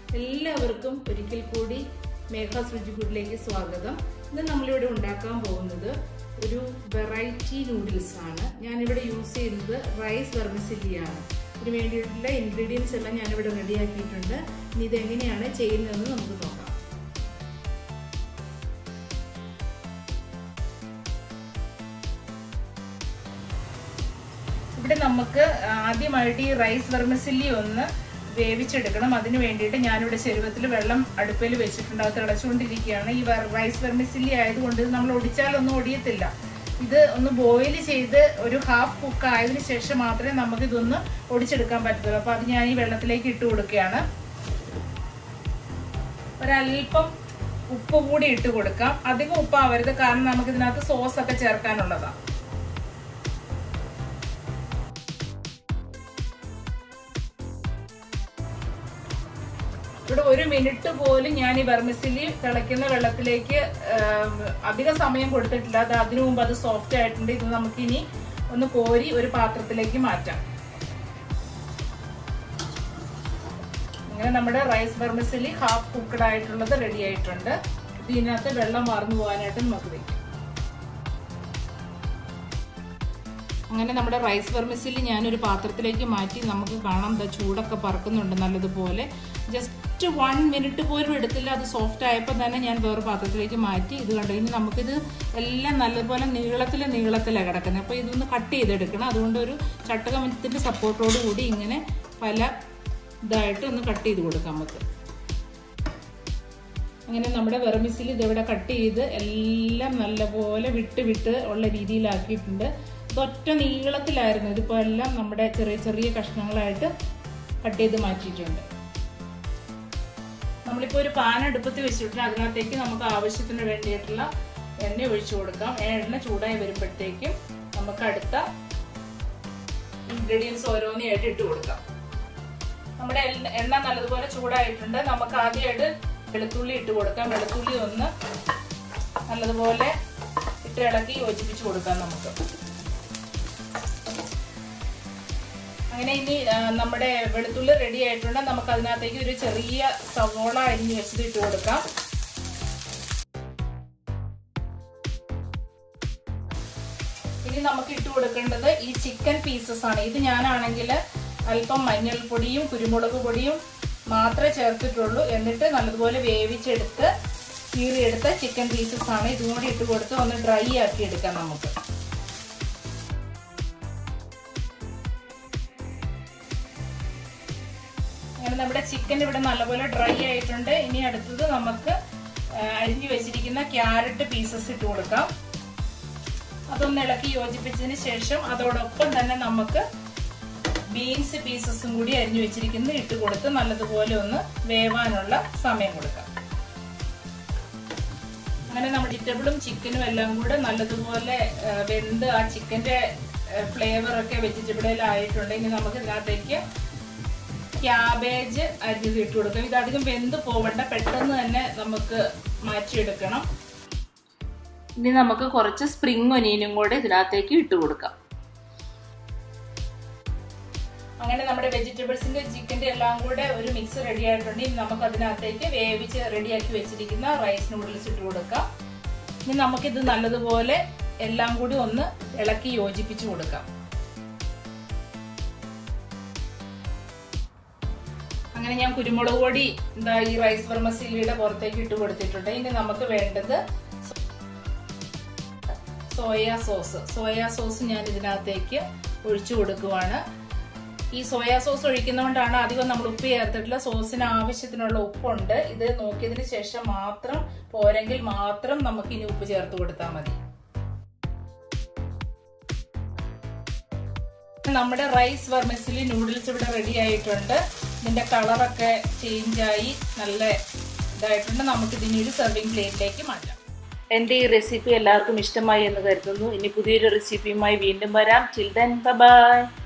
എല്ലാവർക്കും ഒരിക്കൽ കൂടി മേഘാസ് രുചിക്കൂട്ടിലേക്ക് സ്വാഗതം ഇന്ന് നമ്മളിവിടെ ഉണ്ടാക്കാൻ പോകുന്നത് ഒരു വെറൈറ്റി നൂഡിൽസ് ആണ് ഞാനിവിടെ യൂസ് ചെയ്യുന്നത് റൈസ് വെർമിസില്ലിയാണ് ഇതിന് വേണ്ടിയിട്ടുള്ള ഇൻഗ്രീഡിയൻസ് എല്ലാം ഞാനിവിടെ റെഡിയാക്കിയിട്ടുണ്ട് ഇനി ഇതെങ്ങനെയാണ് ചെയ്യുന്നതെന്ന് നമുക്ക് നോക്കാം ഇവിടെ നമുക്ക് ആദ്യമായിട്ട് ഈ റൈസ് വെർമിസില്ലി ഒന്ന് വേവിച്ചെടുക്കണം അതിന് വേണ്ടിയിട്ട് ഞാനിവിടെ ചെരുവത്തിൽ വെള്ളം അടുപ്പിൽ വെച്ചിട്ടുണ്ട് അത് തിളച്ചുകൊണ്ടിരിക്കുകയാണ് ഈ റൈസ് വെർമിസില്ലി ആയതുകൊണ്ട് ഇത് നമ്മൾ ഒടിച്ചാലൊന്നും ഒടിയത്തില്ല ഇത് ഒന്ന് ബോയിൽ ചെയ്ത് ഒരു ഹാഫ് കുക്ക് ആയതിനു ശേഷം മാത്രമേ നമുക്ക് ഇതൊന്ന് ഒടിച്ചെടുക്കാൻ പറ്റത്തുള്ളൂ അപ്പോൾ അത് ഞാൻ ഈ വെള്ളത്തിലേക്ക് ഇട്ട് കൊടുക്കുകയാണ് ഒരല്പം ഉപ്പ് കൂടി ഇട്ട് കൊടുക്കാം അധികം ഉപ്പാവരുത് കാരണം നമുക്ക് ഇതിനകത്ത് സോസ് ഒക്കെ ചേർക്കാനുള്ളതാണ് ഇവിടെ ഒരു മിനിറ്റ് പോലും ഞാൻ ഈ വെർമിസിലി തിളയ്ക്കുന്ന വെള്ളത്തിലേക്ക് അധിക സമയം കൊടുത്തിട്ടില്ല അത് അതിനു മുമ്പ് അത് സോഫ്റ്റ് ആയിട്ടുണ്ട് ഇത് നമുക്കിനി ഒന്ന് കോരി ഒരു പാത്രത്തിലേക്ക് മാറ്റാം അങ്ങനെ നമ്മുടെ റൈസ് വെർമിസിലി ഹാഫ് കുക്കഡ് ആയിട്ടുള്ളത് റെഡി ആയിട്ടുണ്ട് ഇതിനകത്ത് വെള്ളം വാർന്നു പോകാനായിട്ട് നമുക്ക് വയ്ക്കും അങ്ങനെ നമ്മുടെ റൈസ് വെർമിസിലി ഞാനൊരു പാത്രത്തിലേക്ക് മാറ്റി നമുക്ക് കാണാം ദ ചൂടൊക്കെ പറക്കുന്നുണ്ട് നല്ലതുപോലെ ജസ്റ്റ് വൺ മിനിറ്റ് പോലും എടുത്തില്ല അത് സോഫ്റ്റ് ആയപ്പോൾ തന്നെ ഞാൻ വേറെ പാത്രത്തിലേക്ക് മാറ്റി ഇത് കണ്ടു ഇനി നമുക്കിത് എല്ലാം നല്ലതുപോലെ നീളത്തിൽ നീളത്തിലാണ് കിടക്കുന്നത് അപ്പോൾ ഇതൊന്ന് കട്ട് ചെയ്തെടുക്കണം അതുകൊണ്ട് ഒരു ചട്ടകമത്തിൻ്റെ സപ്പോർട്ടോട് കൂടി ഇങ്ങനെ പല ഇതായിട്ട് ഒന്ന് കട്ട് ചെയ്ത് കൊടുക്കാം നമുക്ക് അങ്ങനെ നമ്മുടെ വെർമിസിൽ ഇതിവിടെ കട്ട് ചെയ്ത് എല്ലാം നല്ലപോലെ വിട്ട് വിട്ട് ഉള്ള രീതിയിലാക്കിയിട്ടുണ്ട് ഇതൊറ്റ നീളത്തിലായിരുന്നു ഇതിപ്പോൾ എല്ലാം നമ്മുടെ ചെറിയ ചെറിയ കഷ്ണങ്ങളായിട്ട് കട്ട് ചെയ്ത് മാറ്റിയിട്ടുണ്ട് നമ്മളിപ്പോൾ ഒരു പാൻ അടുപ്പത്ത് വെച്ചിട്ട് അതിനകത്തേക്ക് നമുക്ക് ആവശ്യത്തിന് വേണ്ടിയിട്ടുള്ള എണ്ണ ഒഴിച്ചു കൊടുക്കാം എണ്ണ ചൂടായി വരുമ്പോഴത്തേക്കും നമുക്ക് അടുത്ത ഇൻഗ്രീഡിയൻസ് ഓരോന്നായിട്ട് ഇട്ട് കൊടുക്കാം നമ്മുടെ എണ്ണ നല്ലതുപോലെ ചൂടായിട്ടുണ്ട് നമുക്ക് ആദ്യമായിട്ട് വെളുത്തുള്ളി ഇട്ട് കൊടുക്കാം വെളുത്തുള്ളി ഒന്ന് നല്ലതുപോലെ ഇട്ട് ഇളക്കി യോജിപ്പിച്ച് കൊടുക്കാം നമുക്ക് അങ്ങനെ ഇനി നമ്മുടെ വെളുത്തുള്ളി റെഡി ആയിട്ടുണ്ട് നമുക്ക് അതിനകത്തേക്ക് ഒരു ചെറിയ സവോള അരിഞ്ഞ് വെച്ചത് ഇട്ട് കൊടുക്കാം ഇനി നമുക്ക് ഇട്ട് കൊടുക്കേണ്ടത് ഈ ചിക്കൻ പീസസ് ആണ് ഇത് ഞാനാണെങ്കിൽ അല്പം മഞ്ഞൾപ്പൊടിയും കുരുമുളക് പൊടിയും മാത്രമേ ചേർത്തിട്ടുള്ളൂ എന്നിട്ട് നല്ലതുപോലെ വേവിച്ചെടുത്ത് കീറിയെടുത്ത ചിക്കൻ പീസസ് ആണ് ഇതും കൂടി ഇട്ട് കൊടുത്ത് ഒന്ന് ഡ്രൈ ആക്കി എടുക്കാം നമുക്ക് അങ്ങനെ നമ്മുടെ ചിക്കൻ ഇവിടെ നല്ലപോലെ ഡ്രൈ ആയിട്ടുണ്ട് ഇനി അടുത്തത് നമുക്ക് അരിഞ്ഞു വെച്ചിരിക്കുന്ന ക്യാരറ്റ് പീസസ് ഇട്ട് കൊടുക്കാം അതൊന്ന് ഇളക്കി യോജിപ്പിച്ചതിന് ശേഷം അതോടൊപ്പം തന്നെ നമുക്ക് ബീൻസ് പീസസും കൂടി അരിഞ്ഞു വെച്ചിരിക്കുന്നത് ഇട്ട് കൊടുത്ത് നല്ലതുപോലെ ഒന്ന് വേവാനുള്ള സമയം കൊടുക്കാം അങ്ങനെ നമ്മുടെ വെജിറ്റബിളും ചിക്കനും എല്ലാം കൂടെ നല്ലതുപോലെ വെന്ത് ആ ചിക്കന്റെ ഫ്ലേവർ ഒക്കെ വെജിറ്റബിളിലായിട്ടുണ്ട് ഇനി നമുക്ക് ഇതിനകത്തേക്ക് ക്യാബേജ് അരിഞ്ഞത് ഇട്ട് കൊടുക്കാം ഇത് അധികം വെന്ത് പോവണ്ട പെട്ടെന്ന് തന്നെ നമുക്ക് മാറ്റിയെടുക്കണം ഇനി നമുക്ക് കുറച്ച് സ്പ്രിംഗ് ഒനിയനും കൂടെ ഇതിനകത്തേക്ക് ഇട്ട് കൊടുക്കാം അങ്ങനെ നമ്മുടെ വെജിറ്റബിൾസിന്റെ ചിക്കന്റെ എല്ലാം കൂടെ ഒരു മിക്സ് റെഡി ആയിട്ടുണ്ട് ഇനി നമുക്ക് അതിനകത്തേക്ക് വേവിച്ച് റെഡിയാക്കി വെച്ചിരിക്കുന്ന റൈസ് നൂഡിൽസ് ഇട്ട് കൊടുക്കാം ഇനി നമുക്കിത് നല്ലതുപോലെ എല്ലാം കൂടി ഒന്ന് ഇളക്കി യോജിപ്പിച്ച് കൊടുക്കാം അങ്ങനെ ഞാൻ കുരുമുളക് പൊടി എന്താ ഈ റൈസ് വെർമസിലിയുടെ പുറത്തേക്ക് ഇട്ട് കൊടുത്തിട്ടുണ്ട് ഇനി നമുക്ക് വേണ്ടത് സോയ സോസ് സോയ സോസ് ഞാൻ ഇതിനകത്തേക്ക് ഒഴിച്ചു കൊടുക്കുവാണ് ഈ സോയ സോസ് ഒഴിക്കുന്നതുകൊണ്ടാണ് അധികം നമ്മൾ ഉപ്പ് ചേർത്തിട്ടില്ല സോസിന് ആവശ്യത്തിനുള്ള ഉപ്പുണ്ട് ഇത് നോക്കിയതിന് ശേഷം മാത്രം പോരെങ്കിൽ മാത്രം നമുക്ക് ഇനി ഉപ്പ് ചേർത്ത് കൊടുത്താൽ മതി നമ്മുടെ റൈസ് വെർമിസിലി നൂഡിൽസ് ഇവിടെ റെഡി ആയിട്ടുണ്ട് ഇതിന്റെ കളറൊക്കെ ചേഞ്ചായി നല്ല ഇതായിട്ടുണ്ട് നമുക്ക് ഇതിനെ ഒരു സെർവിങ് പ്ലേറ്റിലേക്ക് മാറ്റാം എൻ്റെ ഈ റെസിപ്പി എല്ലാവർക്കും ഇഷ്ടമായി എന്ന് കരുതുന്നു ഇനി പുതിയൊരു റെസിപ്പിയുമായി വീണ്ടും വരാം ചിൽഡൻ ബൈ